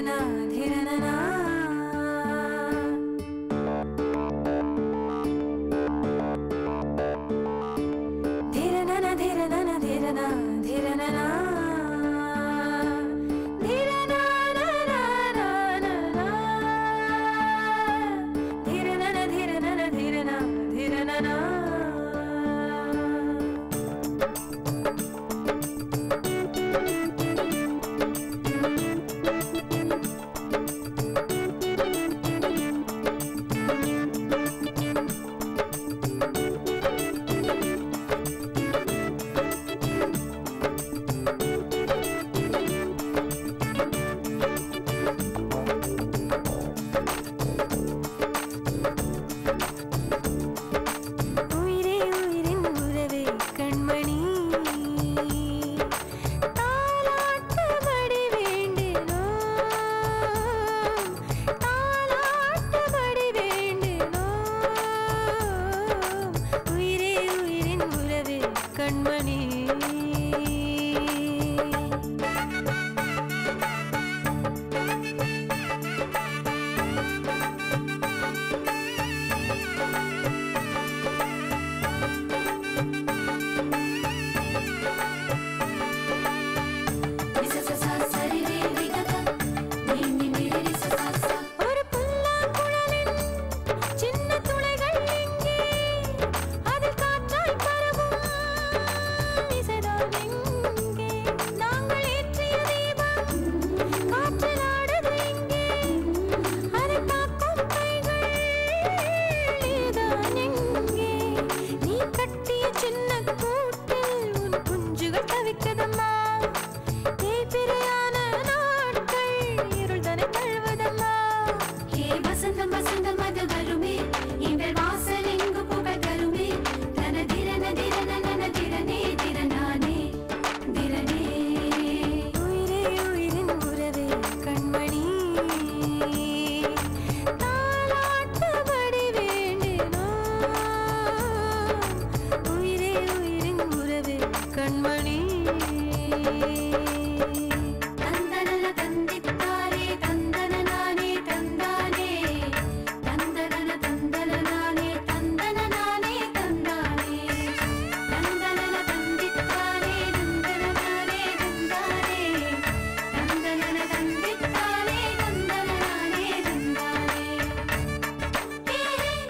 ಧಿರನಾ ಧಿರನನಾ ಧಿರನನ ಧಿರನನ ಧಿರನ ಧಿರನನಾ ಧಿರನನ ಧಿರನನ ಧಿರನ ಧಿರನನಾ உயிரே உயிரின் உறவே கண்மணி தாலாட்டுபடி வேண்டினோ தாலாட்டுபடி வேண்டினோ உயிரே உயிரின் உறவே கண்மணி ஒரு புல்லாங்குழலின் சின்ன துளைகள் எங்கே அதில் காற்றாய் பரவும் இசைதான் எங்கே நாங்கள் ஏற்றிய தீபம் காற்றில் ஆடுது எங்கே அதை காக்கும் கைகள் நீதான் எங்கே நீ கட்டிய சின்ன கூட்டில் உன் குஞ்சுகள் தவிக்குதம்மா தேய்பிரையான நாட்கள் இருள் தனை தழுவதம்மா ஹே வசந்தம் வசந்தம் அது வருமே இவள் வாசல் எங்கு புகழ் தருமே தன திரன திரன நன திரனே திரனானே திரனே உயிரே உயிரின் உறவே கண்மணி தாலாட்டுபடி வேண்டினோ உயிரே உயிரின் உறவே கண்மணி தந்தனன தந்தித்தாரே தந்தன நானே தந்தானே தந்தனன தந்தன நானே தந்தன நானே தந்தானே தந்தனன தந்தித்தாரே தந்தன நானே தந்தானே தந்தனன தந்தித்தாரே தந்தன நானே தந்தானே ஹே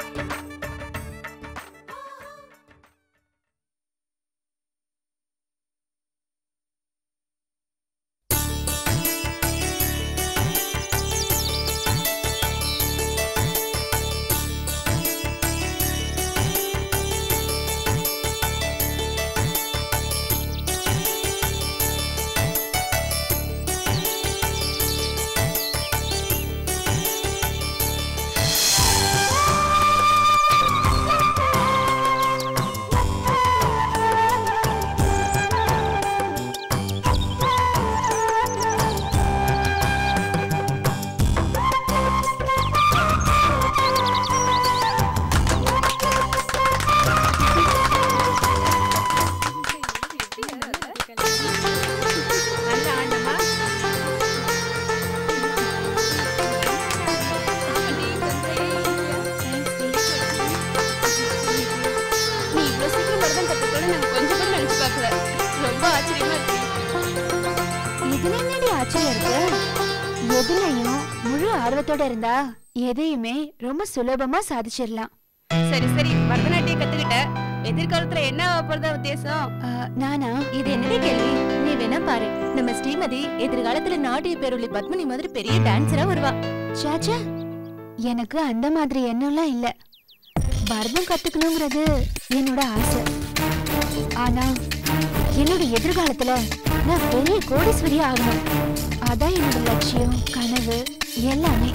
நீ இவ்வளவு சீக்கிரம் பரதம் கத்துக்கணும்னு நாங்க கொஞ்சம் கூட நினைச்சு பார்க்கல ரொம்ப ஆச்சரியமா இருக்கு இதுல என்னடி ஆச்சரியம் இருக்கு எதுலயும் முழு ஆர்வத்தோட இருந்தா எதையுமே ரொம்ப சுலபமா சாதிச்சிடலாம் சரி சரி பரதநாட்டியம் கத்துக்கிட்ட எதிர்காலத்துல என்ன ஆக போறதா உத்தேசம் ஆ, நானா இது என்னடி கேள்வி நீ வேணா பாரு நம்ம ஸ்ரீமதி எதிர்காலத்துல நாட்டிய பேரொளி பத்மினி மாதிரி பெரிய டான்சரா வருவா சாச்சா எனக்கு அந்த மாதிரி எண்ணம்லாம் இல்ல பரதம் கத்துக்கணுங்கிறது என்னோட ஆசை ஆனா என்னோட எதிர்காலத்துல நான் பெரிய கோடீஸ்வரி ஆகணும் அதான் என்னோட லட்சியம் கனவு எல்லாமே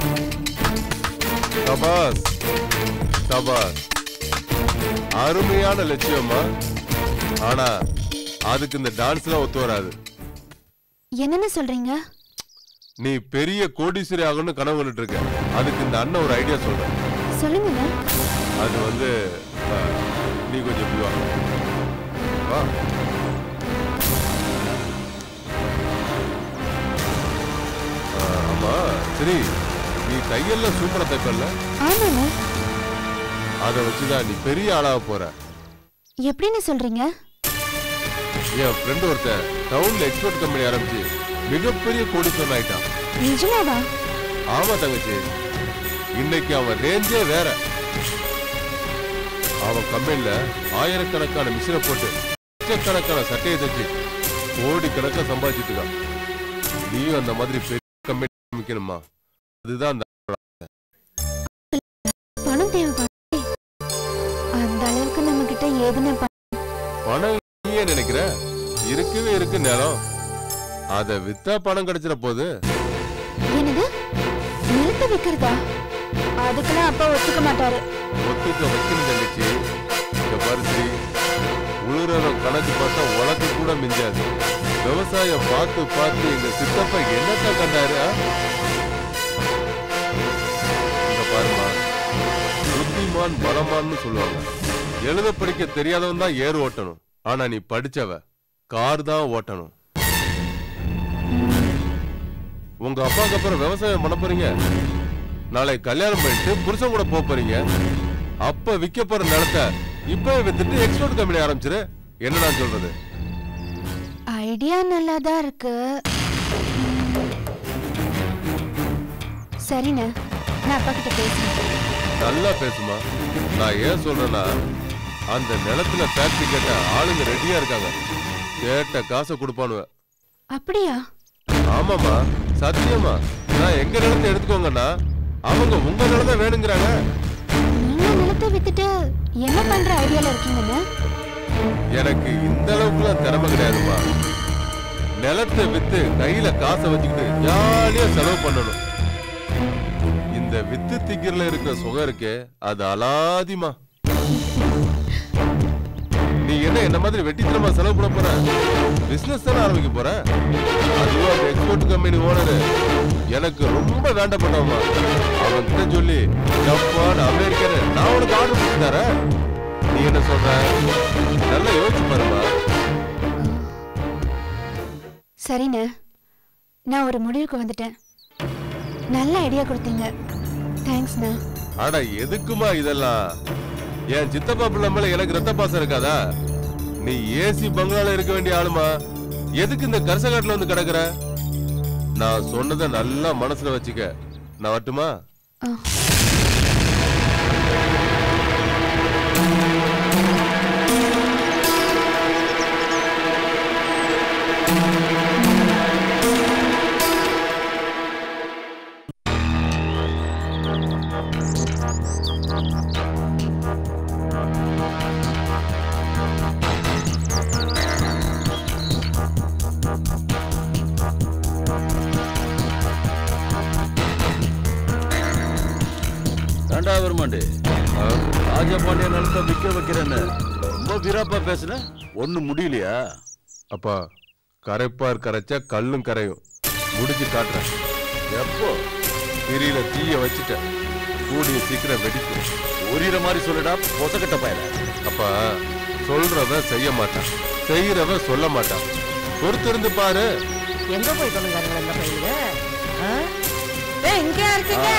சபாஸ் சபாஸ் அருமையான லட்சியமா ஆனா அதுக்கு இந்த டான்ஸ்லாம் ஒத்து வராது என்னன்னு சொல்றீங்க நீ பெரிய கோடீஸ்வரி ஆகணும்னு கனவு கண்டுட்டு இருக்க அதுக்கு இந்த அண்ணன் ஒரு ஐடியா சொல்றேன் சொல்லுங்க அது வந்து அஹ், நீ கொஞ்சம் இப்படி வா வா அஹ், ஆமா சரி நீ தையல்ல சூப்பரா தைப்பல்ல ஆமாண்ணா அதை வச்சுதான் நீ பெரிய ஆளாக போற எப்படின்னு சொல்றீங்க என் ஃப்ரெண்ட் ஒருத்தன் டவுன்ல எக்ஸ்போர்ட் கம்பெனி ஆரம்பிச்சு மிகப்பெரிய கோடீஸ்வரன் ஆயிட்டான் நிஜமாவா ஆமா தங்கச்சி இன்னைக்கு அவன் ரேஞ்சே வேற அவன் கம்பெனில ஆயிரக்கணக்கான மிஷினை போட்டு லட்சக்கணக்கான சட்டையை தச்சு கோடி கணக்கா சம்பாதிச்சிட்டு இருக்கான் நீயும் அந்த மாதிரி பெரிய கம்பெனி ஆரம்பிக்கணுமா அதுதான் அந்த பணம் தேவைப்படுது அந்த அளவுக்கு நம்ம கிட்ட ஏதுன்னு பணம் நீயே நினைக்கிற இருக்கவே இருக்கு நேரம் அதை வித்தா பணம் கிடைச்சிட போகுது என்னது நிறுத்த வைக்கிறதா அதுக்கெல்லாம் அப்பா ஒத்துக்க மாட்டாரு ஒத்துக்க வைக்கணும் தங்கச்சி இந்த பரிசு உழுறவன் கணக்கு பார்த்தா உலக்கு கூட மிஞ்சாது விவசாயம் பார்த்து பார்த்து எங்க சித்தப்பா என்னத்த கண்டாரு ஆ? இங்க பாருமா புத்திமான் பலமான்னு சொல்லுவாங்க எழுத படிக்க தெரியாதவன் தான் ஏர் ஓட்டணும் ஆனா நீ படிச்சவ கார் தான் ஓட்டணும் உங்க அப்பாவுக்கு அப்புறம் விவசாயம் பண்ண போறீங்க நாளை கல்யாணம் பண்ணிட்டு புருஷன் கூட போக போறீங்க அப்ப விற்க போற நிலத்தை இப்பவே வித்துட்டு எக்ஸ்போர்ட் கம்பெனி ஆரம்பிச்சிரு என்ன நான் சொல்றது ஐடியா நல்லா தான் இருக்கு சரிண்ணே நான் அப்பா கிட்ட பேசுறேன் நல்லா பேசுமா நான் ஏன் சொல்றேன்னா அந்த நிலத்துல ஃபேக்டரி கேட்ட ஆளுங்க ரெடியா இருக்காங்க கேட்ட காசை கொடுப்பானுவ அப்படியா ஆமாமா சத்தியமா நான் எங்க நிலத்தை எடுத்துக்கோங்கண்ணா அவங்க உங்க நிலத்தை வேணுங்கிறாங்க நீங்க நிலத்தை வித்துட்டு என்ன பண்ற ஐடியால இருக்கீங்கன்னு எனக்கு இந்த அளவுக்குலாம் திறமை கிடையாதுமா நிலத்தை வித்து கையில காசை வச்சுக்கிட்டு ஜாலியா செலவு பண்ணணும் இந்த வித்து திக்கிறல இருக்கிற சுகம் இருக்கே அது அலாதிமா நீ என்ன என்ன மாதிரி வெட்டித்தனமா செலவு பண்ண போற பிசினஸ் தானே ஆரம்பிக்க போற அதுவும் அந்த எக்ஸ்போர்ட் கம்பெனி ஓனர் எனக்கு ரொம்ப வேண்டப்பட்டவமா அவன் கிட்ட சொல்லி ஜப்பான் அமெரிக்கன் நான் உனக்கு ஆர்டர் பண்ணி தரேன் நீ என்ன சொல்ற நல்லா யோசிச்சு பாருமா சரிண்ணே நான் ஒரு முடிவுக்கு வந்துட்டேன் நல்ல ஐடியா கொடுத்தீங்க தேங்க்ஸ்ண்ணா அட எதுக்குமா இதெல்லாம் என் சித்தப்பா பிள்ளை மேல எனக்கு ரத்த பாசம் இருக்காதா நீ ஏசி பங்களால இருக்க வேண்டிய ஆளுமா எதுக்கு இந்த கரசகாட்டுல வந்து கிடக்குற நான் சொன்னதை நல்லா மனசுல வச்சுக்க நான் வரட்டுமா ஆ. ஏண்டா வருமாண்டு ராஜபாண்டிய நிலத்தை விற்க வைக்கிறேன்னு ரொம்ப வீராப்பா பேசுன ஒன்னும் முடியலையா அப்பா கரைப்பார் கரைச்சா கல்லும் கரையும் முடிச்சு காட்டுறேன் எப்போ திரியில தீய வச்சுட்டேன் கூடிய சீக்கிரம் வெடிக்கும் உரியிற மாதிரி சொல்லுடா பொசக்கட்ட பயல அப்பா சொல்றவன் செய்ய மாட்டான் செய்யறவன் சொல்ல மாட்டான் பொறுத்திருந்து பாரு எங்க போய் தொலைஞ்சாருங்க இந்த பையனுங்க ஆ? டேய் இங்கேயா இருக்கீங்க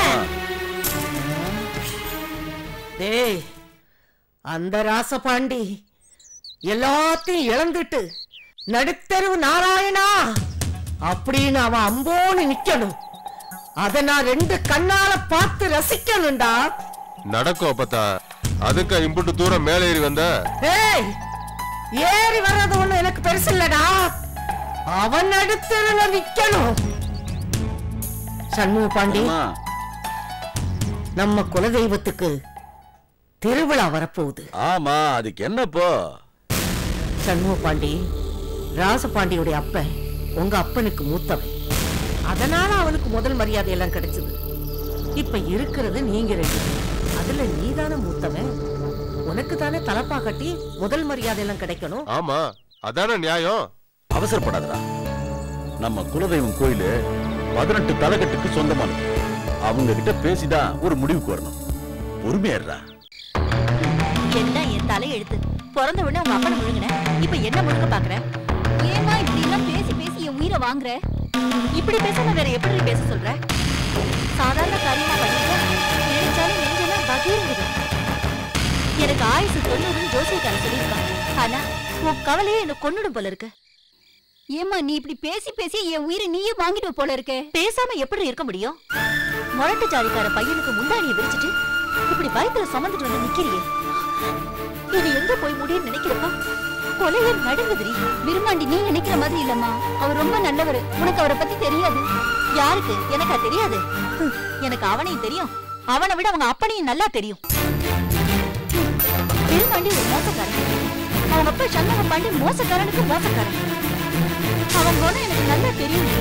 டேய் அந்த ராசபாண்டி எல்லாத்தையும் இழந்துட்டு நடுத்தெருவு நாராயணா அப்படின்னு அவன் அம்போன்னு நிக்கணும் அத நான் ரெண்டு கண்ணால பார்த்து ரசிக்கணும்டா நடக்கும் அப்பத்தான் அதுக்கு இம்புட்டு தூரம் மேலே ஏறி வந்த ஏய் ஏறி வர்றது ஒண்ணு எனக்கு பெருசு இல்லடா அவன் நடுத்தெருல நிக்கணும் சண்முக பாண்டி அம்மா, நம்ம குலதெய்வத்துக்கு திருவிழா வரப்போகுது ஆமா அதுக்கு என்னப்போ சண்முக பாண்டி ராசபாண்டியுடைய அப்பன் உங்க அப்பனுக்கு மூத்தவன் அதனால அவனுக்கு முதல் மரியாதை எல்லாம் கிடைச்சது இப்ப இருக்கிறது நீங்க ரெண்டு பேர். அதுல நீதானே மூத்தவன் உனக்கு தானே தலப்பா கட்டி முதல் மரியாதை எல்லாம் கிடைக்கணும் ஆமா அதானே நியாயம் அவசரப்படாதடா நம்ம குலதெய்வம் கோயிலு பதினெட்டு தலைக்கட்டுக்கு சொந்தமானது அவங்க கிட்ட பேசிதான் ஒரு முடிவுக்கு வரணும் பொறுமையாடுறா எல்லாம் என் தலையெழுத்து பிறந்த உடனே உங்க அப்பனை முழுங்கின இப்ப என்ன முழுங்க பாக்குற ஏமா இப்படி எல்லாம் பேசி பேசி என் உயிரை வாங்குற இப்படி பேசாம வேற எப்படி பேச சொல்ற சாதாரண காரியமா பண்ணிட்டு நினைச்சாலும் நெஞ்செல்லாம் பகிர்ந்துது எனக்கு ஆயுசு தொண்ணூறுன்னு ஜோசியக்காரன் சொல்லியிருக்கான் ஆனா உன் கவலையே என்ன கொன்னுடும் போல இருக்கு ஏமா நீ இப்படி பேசி பேசி என் உயிரை நீயே வாங்கிட்டு போல இருக்கே பேசாம எப்படி இருக்க முடியும் முரட்டு ஜாதிக்கார பையனுக்கு முந்தானியை விரிச்சிட்டு இப்படி பயத்துல சுமந்துட்டு வந்து நிக்கிறியே இது எங்க போய் முடியும் நினைக்கிறப்ப கொலையே நடுங்குதுரி விரும்மாண்டி நீ நினைக்கிற மாதிரி இல்லம்மா அவர் ரொம்ப நல்லவர் உனக்கு அவரை பத்தி தெரியாது யாருக்கு எனக்கா தெரியாது ஹம், எனக்கு அவனையும் தெரியும் அவனை விட அவங்க அப்பனையும் நல்லா தெரியும் பெருமாண்டி ஒரு மோசக்காரன் அவங்க அப்பா சண்முக பாண்டி மோசக்காரனுக்கு மோசக்காரன் அவன் குணம் எனக்கு நல்லா தெரியும்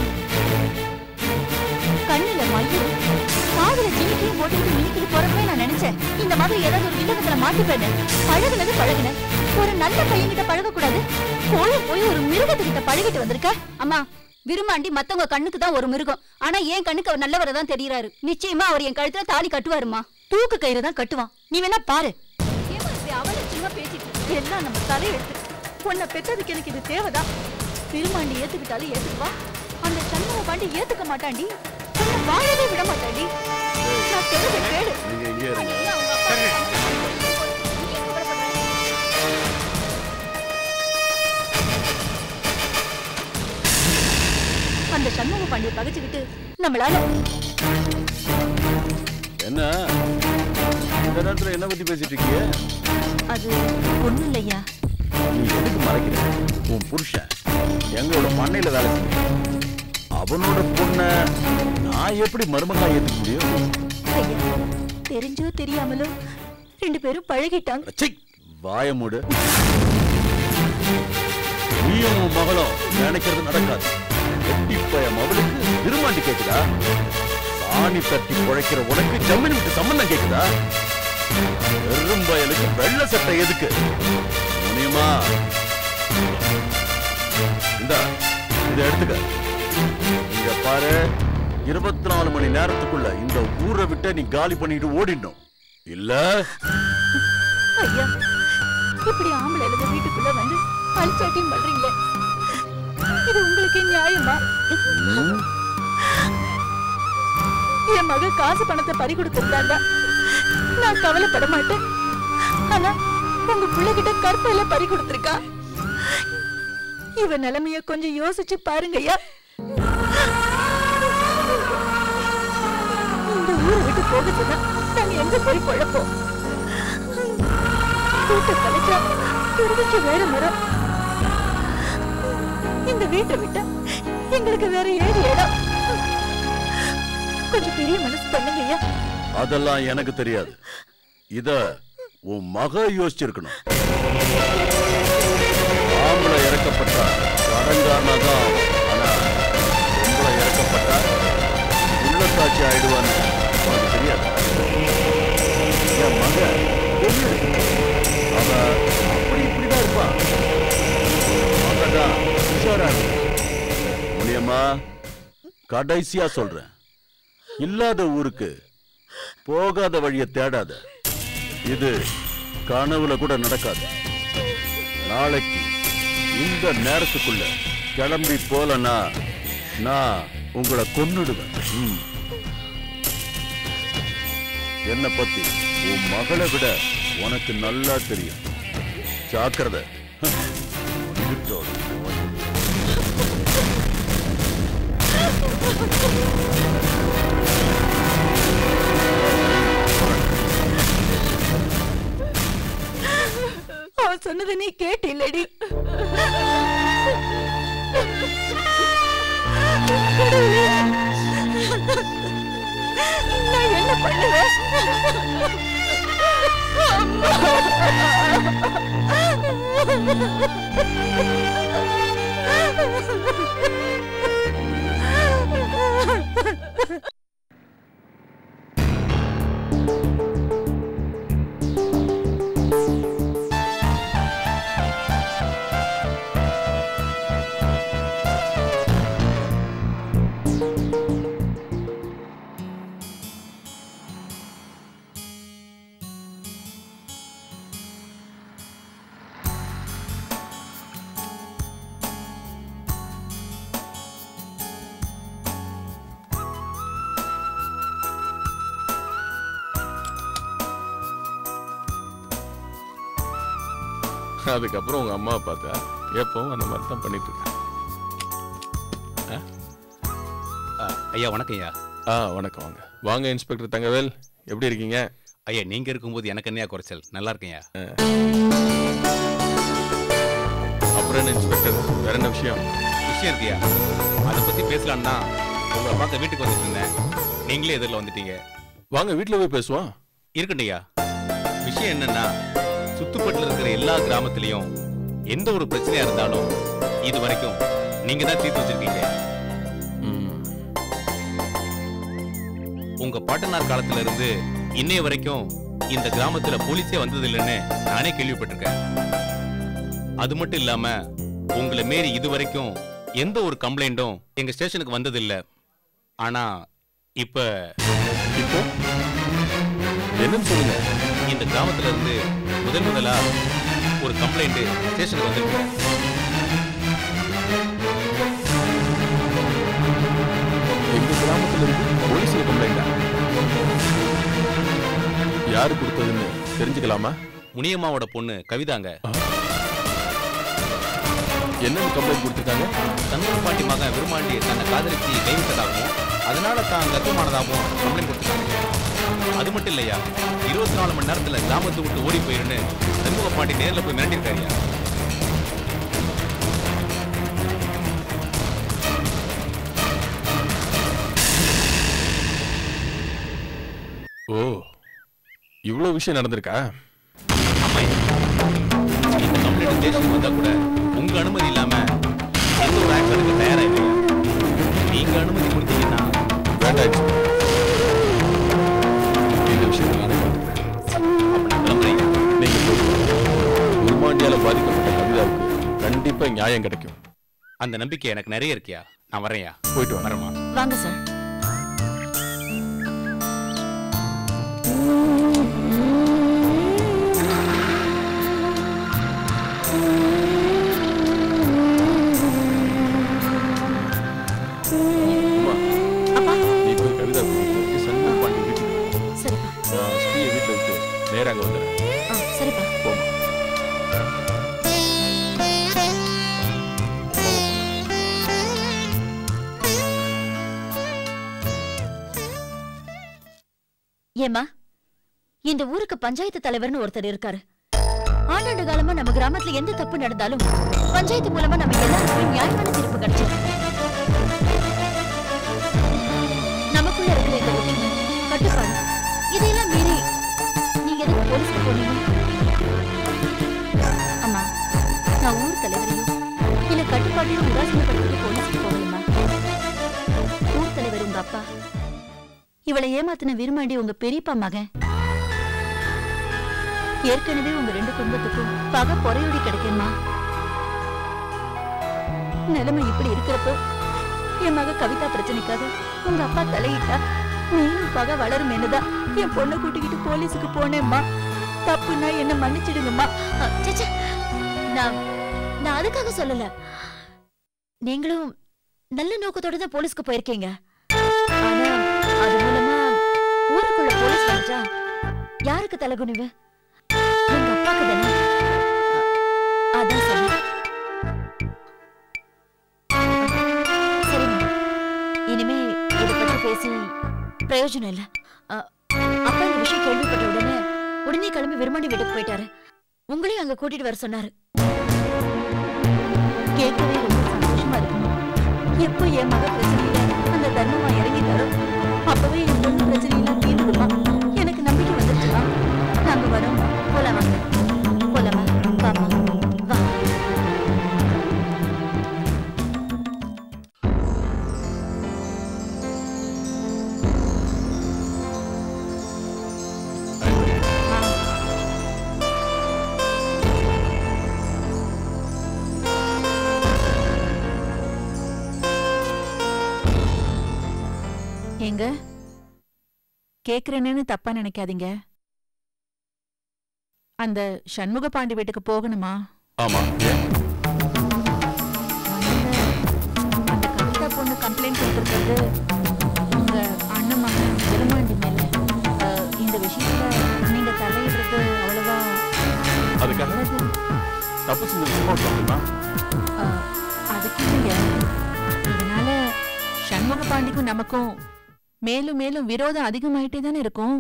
கண்ணுல மையம் காதுல ஜிமிக்கையும் போட்டுக்கிட்டு மினிக்கிட்டு போறப்பவே நான் நினைச்சேன் இந்த மாதிரி ஏதாவது ஒரு வில்லகத்துல மாட்டிப்பேன்னு பழகுனது பழகுன ஒரு நல்ல பையன்கிட்ட பழக கூடாது போய் போய் ஒரு மிருகத்துக்கிட்ட பழகிட்டு வந்திருக்க அம்மா விரும்மாண்டி மத்தவங்க கண்ணுக்கு தான் ஒரு மிருகம் ஆனா என் கண்ணுக்கு அவர் நல்லவரை தான் தெரியறாரு நிச்சயமா அவர் என் கழுத்துல தாலி கட்டுவாருமா தூக்கு கயிறு தான் கட்டுவான் நீ வேணா பாரு ஏமா இப்படி அவலட்சணமா பேசிட்டு இருக்க? எல்லாம் நம்ம தலையெழுத்து உன்னை பெற்றதுக்கு எனக்கு இது தேவைதான் திருமாண்டி ஏத்துக்கிட்டாலும் ஏத்துக்குவா அந்த சண்முக பாண்டி ஏத்துக்க மாட்டாண்டி உன்னை வாழவே விட மாட்டாண்டி நான் சொல்றதை கேளு நீங்க இங்கே இருங்க அவங்க அப்பா நீ கவலைப்படாத. அந்த சண்முக பாண்டியை பகைச்சுக்கிட்டு நம்மளால என்ன இந்த நேரத்துல என்ன பத்தி பேசிட்டு இருக்கீங்க அது ஒண்ணும் இல்லையா நீ எதுக்கு மறைக்கிற உன் புருஷன் எங்களோட பண்ணையில வேலை செய்ய அவனோட பொண்ண நான் எப்படி மருமகா ஏத்துக்க முடியும் ஐயா தெரிஞ்சோ தெரியாமலோ ரெண்டு பேரும் பழகிட்டாங்க ச்சை, வாய மூடு நீயும் உன் மகளும் நினைக்கிறது நடக்காது எட்டி பயம் அவளுக்கு விரும்பாண்டி கேக்குதா சாணி தட்டி குழைக்கிற உனக்கு ஜம்மீன் விட்டு சம்பந்தம் கேக்குதா வெறும் பயலுக்கு வெள்ள சட்டை எதுக்கு முனியமா இந்த இதை எடுத்துக்க இங்க பாரு இருபத்தி நாலு மணி நேரத்துக்குள்ள இந்த ஊரை விட்டு நீ காலி பண்ணிட்டு ஓடிடணும் இல்ல ஐயா இப்படி ஆம்பளை எழுத வீட்டுக்குள்ள வந்து அல்சாட்டியும் பண்றீங்களே இது உங்களுக்கு நியாயமா ம், என் மக காசு பணத்தை பறி கொடுத்திருந்தாங்க நான் கவலைப்பட மாட்டேன் ஆனா உங்க பிள்ளைகிட்ட கற்பையில பறி கொடுத்திருக்கா இவ நிலைமைய கொஞ்சம் யோசிச்சு பாருங்கய்யா இந்த ஊரை விட்டு போக சொன்னா நாங்க எங்க போய் பொழப்போம் வீட்டை கலைச்சா திருவிக்கு வேற மரம் இந்த வீட்டை விட்டா எங்களுக்கு வேற ஏழு இடம் கொஞ்சம் பெரிய மனசு பண்ணுங்கய்யா அதெல்லாம் எனக்கு தெரியாது இத உன் மக யோசிச்சிருக்கணும் ஆம்பளை இறக்கப்பட்டா கடங்காரனாதான் ஆனா பொம்பளை இறக்கப்பட்டா உள்ளத்தாட்சி ஆயிடுவான்னு உனக்கு தெரியாது என் மக பொண்ணு அவ அப்படி இப்படிதான் இருப்பா மகதான் உஷாரா இருக்கு. முனியம்மா கடைசியா சொல்றேன் இல்லாத ஊருக்கு போகாத வழிய தேடாத இது கனவுல கூட நடக்காது நாளைக்கு இந்த நேரத்துக்குள்ள கிளம்பி போலனா நான் உங்களை கொன்னுடுவேன் ம். என்ன பத்தி உன் மகளை விட உனக்கு நல்லா தெரியும் ஜாக்கிரதை இருக்கட்டும். அவன் சொன்னதை நீ கேட்டில்லடி நான் என்ன பண்ணுவேன் அதுக்கப்புறம் உங்க அம்மாவை பார்த்தா எப்பவும் அந்த மாதிரி தான் பண்ணிட்டு இருக்கேன் ஐயா வணக்கம் ஐயா ஆ வணக்கம் வாங்க வாங்க இன்ஸ்பெக்டர் தங்கவேல் எப்படி இருக்கீங்க ஐயா நீங்க இருக்கும்போது எனக்கு என்னையா குறைச்சல் நல்லா இருக்கேன்யா அப்புறம் என்ன இன்ஸ்பெக்டர் வேற என்ன விஷயம் விஷயம் இருக்கியா அதை பத்தி பேசலாம்னா உங்களை பார்க்க வீட்டுக்கு வந்துட்டு இருந்தேன் நீங்களே எதிரில் வந்துட்டீங்க வாங்க வீட்டில் போய் பேசுவோம் இருக்கட்டையா விஷயம் என்னன்னா சுத்துப்பட்டுல இருக்கிற எல்லா கிராமத்திலையும் எந்த ஒரு பிரச்சனையா இருந்தாலும் இது வரைக்கும் நீங்க தான் தீர்த்து வச்சிருக்கீங்க உங்க பாட்டனார் காலத்துல இருந்து இன்னைய வரைக்கும் இந்த கிராமத்துல போலீஸே வந்தது இல்லைன்னு நானே கேள்விப்பட்டிருக்கேன் அது மட்டும் இல்லாம உங்களை மீறி இது வரைக்கும் எந்த ஒரு கம்ப்ளைண்ட்டும் எங்க ஸ்டேஷனுக்கு வந்தது இல்ல ஆனா இப்ப இப்போ என்னன்னு சொல்லுங்க இந்த கிராமத்துல இருந்து முதல் முதலா ஒரு கம்ப்ளைண்ட் ஸ்டேஷனுக்கு வந்திருக்கு எங்க கிராமத்துல இருந்து போலீஸ்ல கம்ப்ளைண்டா யாரு கொடுத்ததுன்னு தெரிஞ்சுக்கலாமா முனியம்மாவோட பொண்ணு கவிதாங்க என்னன்னு கம்ப்ளைண்ட் கொடுத்துருக்காங்க சந்தன பாட்டி மகன் விரும்மாண்டி தன்னை காதலிச்சு கைவிட்டதாகவும் அதனால தான் கர்ப்பமானதாகவும் கம்ப்ளைண்ட் கொடுத்துருக்காங்க அது மட்டும் இல்லையா இருபத்தி நாலு மணி நேரத்துல கிராமத்தை விட்டு ஓடி போயிருன்னு சண்முக பாண்டி நேர்ல போய் மிரட்டிருக்காருயா ஓ இவ்வளவு விஷயம் நடந்திருக்கா ஆமாய்யா. இந்த கம்ப்ளைண்ட் ஸ்டேஷன் வந்தா கூட உங்க அனுமதி இல்லாம எந்த ஒரு ஆக்ஷன் எடுக்க தயாரா இல்லையா நீங்க அனுமதி கொடுத்தீங்கன்னா வேண்டாம் இந்த விஷயத்தை நானே பார்த்துக்கிறேன். அப்ப நான் கிளம்புறேன் நீங்க போயிட்டு வாங்க. உருமாண்டியால பாதிக்கப்பட்ட கவிதாவுக்கு கண்டிப்பா நியாயம் கிடைக்கும் அந்த நம்பிக்கை எனக்கு நிறைய இருக்கியா நான் வரேன்யா போயிட்டு வாங்க வரமா வாங்க சார் அம்மா, அப்பா நீ போய் கவிதா கூட்டிட்டு சண்முக பாண்டி வீட்டுக்கு போ. சரிப்பா நான் ஸ்ரீயை வீட்டுல விட்டு நேரா அங்க வந்துடுறேன் ஆ சரிப்பா போமா ஏம்மா இந்த ஊருக்கு பஞ்சாயத்து தலைவர்னு ஒருத்தர் இருக்காரு ஆண்டாண்டு காலமா நம்ம கிராமத்துல எந்த தப்பு நடந்தாலும் பஞ்சாயத்து மூலமா நம்ம எல்லாருக்கும் நியாயமான தீர்ப்பு கிடைச்சிருக்கு நமக்குள்ள இருக்கிற இந்த ஒற்றுமை கட்டுப்பாடு இதையெல்லாம் மீறி நீங்க எதுக்கு போலீஸ்க்கு போனீங்க அம்மா நான் ஊர் தலைவரையும் இல்ல கட்டுப்பாட்டையும் உதாசீனப்படுத்திட்டு போலீஸ்க்கு போகலம்மா ஊர் தலைவர் உங்க அப்பா இவளை ஏமாத்தின விரும்மாண்டி உங்க பெரியப்பா மகன் ஏற்கனவே உங்க ரெண்டு குடும்பத்துக்கும் பகை பொறையோடி கிடைக்குமா நிலைமை இப்படி இருக்கிறப்போ என் மக கவிதா பிரச்சனைக்காக உங்க அப்பா தலையிட்டா மேலும் பகை வளரும் என்னதான் என் பொண்ணை கூட்டிக்கிட்டு போலீஸுக்கு போனேம்மா தப்புன்னா என்ன மன்னிச்சிடுங்கம்மா அ, ச்சே, ச்சே. நான் நான் அதுக்காக சொல்லல நீங்களும் நல்ல நோக்கத்தோட தான் போலீஸ்க்கு போயிருக்கீங்க ஆனா அது மூலமா ஊருக்குள்ள போலீஸ் வந்துட்டா யாருக்கு தலைகுனிவு எங்க அப்பாக்கு தானே அ- அதான் சரி சரிம்மா இனிமே இத பத்தி பேசி பிரயோஜனம் இல்ல அ, அப்பா இந்த விஷயம் கேள்விப்பட்ட உடனே உடனே கிளம்பி விரும்மாண்டி வீட்டுக்கு போயிட்டாரு உங்களையும் அங்க கூட்டிட்டு வர சொன்னாரு கேட்கவே ரொம்ப சந்தோஷமா இருக்குமா எப்போ என் மக பிரச்சனையில அந்த தர்மமா இறங்கிட்டாரோ அப்பவே என் பொண்ணு பிரச்சனையெல்லாம் தீர்ந்துடுமா எனக்கு நம்பிக்கை வந்துருச்சுமா நாங்க வரோம் போலாம் வாங்க போலாமா வாமா வா ஏங்க கேக்குறேன்னு தப்பா நினைக்காதீங்க அந்த சண்முக பாண்டி வீட்டுக்கு போகணுமா ஆமா ஏன்? அந்த கவிதா பொண்ணு கம்ப்ளைண்ட் கொடுத்துருக்கிறது உங்க அண்ணன் மகன் பெருமாண்டி மேல அஹ், இந்த விஷயத்துல நீங்க தலையிடுறது அவ்வளவா அதுக்காக நல்லது. நீங்க போய் சொல்லுங்க. இல்ல, இல்ல, இல்ல. அது வந்து, அஹ், அது வந்து, அஹ், அந்த கவிதா பொண்ணு கம்ப்ளைண்ட் கொடுத்திருக்கிறது உங்க அண்ணன் மகன் பெருமாண்டி மேல அஹ், இந்த விஷயத்துல நீங்க தலையிடுறது அவ்வளவா தப்பு செஞ்ச விஷயமா சொல்லுமா அஹ், அதுக்கு இல்லைங்க இதனால சண்முக பாண்டிக்கும் நமக்கும் மேலும் மேலும் விரோதம் அதிகமாயிட்டே தானே இருக்கும்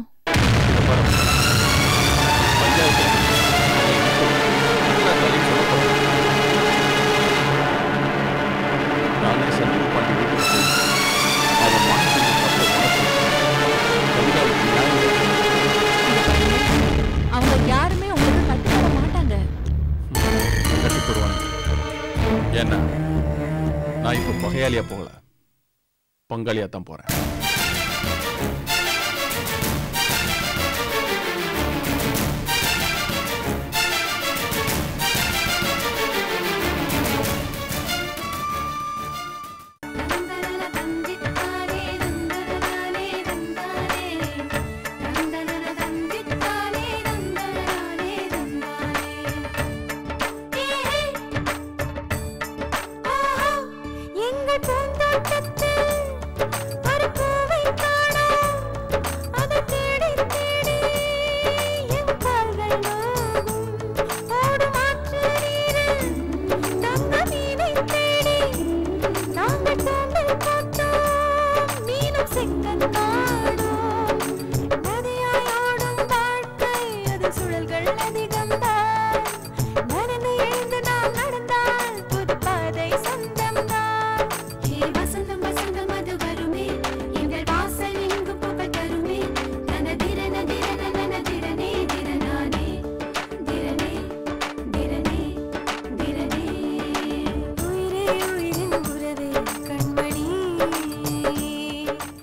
பஞ்சாயத்து நானே சண்முக பாண்டி வீட்டுக்கு போய் அவன் மாற்றி தப்பு கவிதாவுக்கு நியாயம் அவங்க யாருமே உங்களுக்கு கட்டுப்பட மாட்டாங்க கட்டி போடுவாங்க ஏன்னா நான் இப்போ பகையாளியா போகல பங்காளியா தான் போறேன்